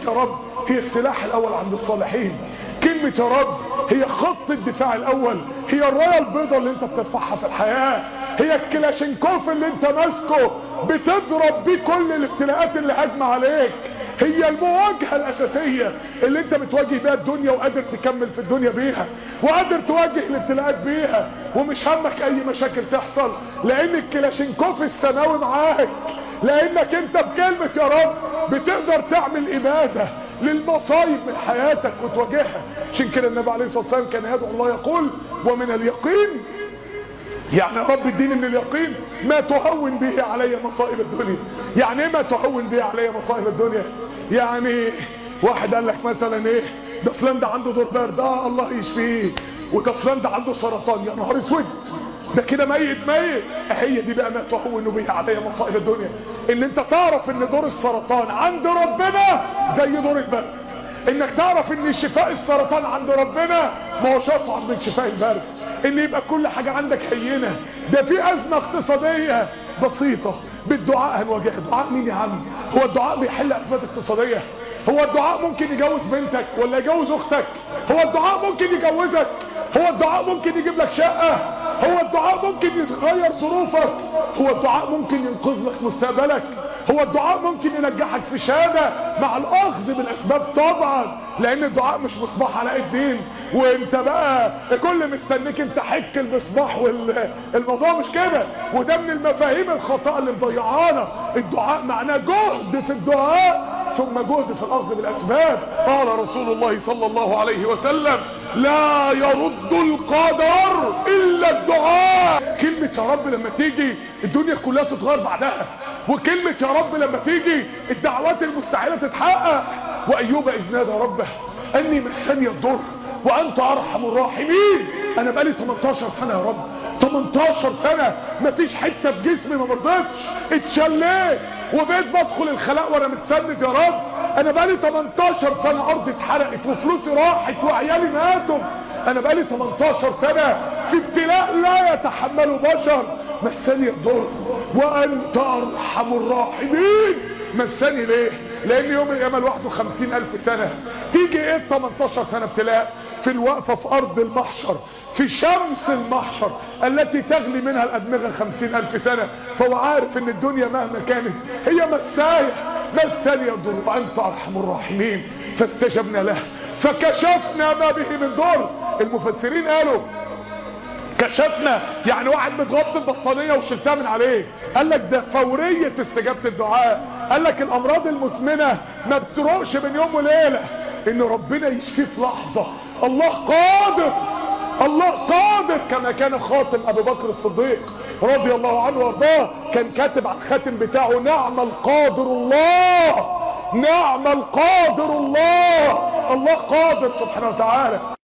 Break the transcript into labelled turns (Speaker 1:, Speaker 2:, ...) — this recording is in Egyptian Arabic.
Speaker 1: يا رب هي السلاح الاول عند الصالحين كلمة يا رب هي خط الدفاع الاول هي الراية البيضاء اللي انت بترفعها في الحياة هي الكلاشينكوف اللي انت ماسكه بتضرب بيه كل الابتلاءات اللي هجمة عليك هي المواجهة الاساسية اللي انت بتواجه بيها الدنيا وقادر تكمل في الدنيا بيها وقادر تواجه الابتلاءات بيها ومش همك اي مشاكل تحصل لان الكلاشينكوف السماوي معاك لانك انت بكلمة يا رب بتقدر تعمل ابادة للمصايب من حياتك وتواجهها عشان كده النبي عليه الصلاة والسلام كان يدعو الله يقول ومن اليقين يعني يا رب اديني من اليقين ما تهون به علي مصائب الدنيا يعني ايه ما تهون به علي مصائب الدنيا يعني واحد قال لك مثلا ايه ده فلان ده عنده دور برد اه الله يشفيه وده فلان ده عنده سرطان يا نهار اسود ده كده ميت ميت هي دي بقى ما تهون به علي مصائب الدنيا ان انت تعرف ان دور السرطان عند ربنا زي دور البرد انك تعرف ان شفاء السرطان عند ربنا ما هوش اصعب من شفاء البرد ان يبقى كل حاجة عندك هينة ده في ازمة اقتصادية بسيطة بالدعاء هنواجهها دعاء مين يا عم هو الدعاء بيحل ازمات اقتصادية هو الدعاء ممكن يجوز بنتك ولا يجوز اختك هو الدعاء ممكن يجوزك هو الدعاء ممكن يجيب لك شقة هو الدعاء ممكن يغير ظروفك هو الدعاء ممكن ينقذ لك مستقبلك هو الدعاء ممكن ينجحك في شهادة مع الاخذ بالاسباب طبعا لان الدعاء مش مصباح علاء الدين وانت بقى كل مستنيك انت حك المصباح والموضوع مش كده وده من المفاهيم الخطأ اللي مضيعانا الدعاء معناه جهد في الدعاء ثم جهد في الاخذ بالاسباب قال رسول الله صلى الله عليه وسلم لا يرد القدر الا الدعاء كلمة يا رب لما تيجي الدنيا كلها تتغير بعدها وكلمة يا رب لما تيجي الدعوات المستحيلة تتحقق وايوب اذ نادى ربه اني مسني الضر وانت ارحم الراحمين انا بقالي 18 سنة يا رب 18 سنة مفيش حتة في جسمي ما مرضتش اتشليت وبقيت بدخل الخلاء وانا متسند يا رب انا بقالي 18 سنة ارضي اتحرقت وفلوسي راحت وعيالي ماتوا انا بقالي 18 سنة في ابتلاء لا يتحمله بشر مسني الضر وانت ارحم الراحمين مسني ليه لان يوم القيامه لوحده 50000 سنه تيجي ايه 18 سنه ابتلاء في الوقفه في ارض المحشر في شمس المحشر التي تغلي منها الادمغه 50000 سنه فهو عارف ان الدنيا مهما كانت هي مسايح مسني الضر وانت ارحم الراحمين فاستجبنا له فكشفنا ما به من ضر المفسرين قالوا كشفنا يعني واحد متغطي البطانيه وشلتها من عليه قال لك ده فوريه استجابه الدعاء قال لك الامراض المزمنه ما بتروقش من يوم وليله ان ربنا يشفيه في لحظه الله قادر الله قادر كما كان خاتم ابو بكر الصديق رضي الله عنه وارضاه كان كاتب على الخاتم بتاعه نعم القادر الله نعم القادر الله الله قادر سبحانه وتعالى